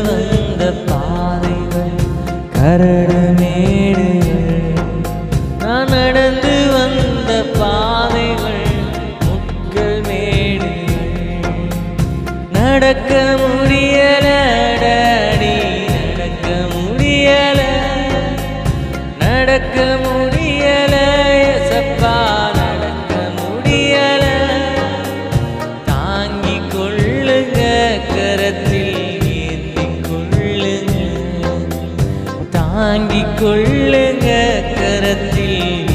வந்த பாதைகள் கரடு மேடுகள் நான் நடந்து வந்த பாதைகள் முட்கள் மேடுகள் நடக்க முடியல டாடி நடக்க முடியல நடக்க முடியல எசப்பா நடக்க முடியல தாங்கிக் கொள்ளுங்க கரத்தில் ஏந்திக் கொள்ளுங்க தாங்கிக் கொள்ளுங்க கரத்தில்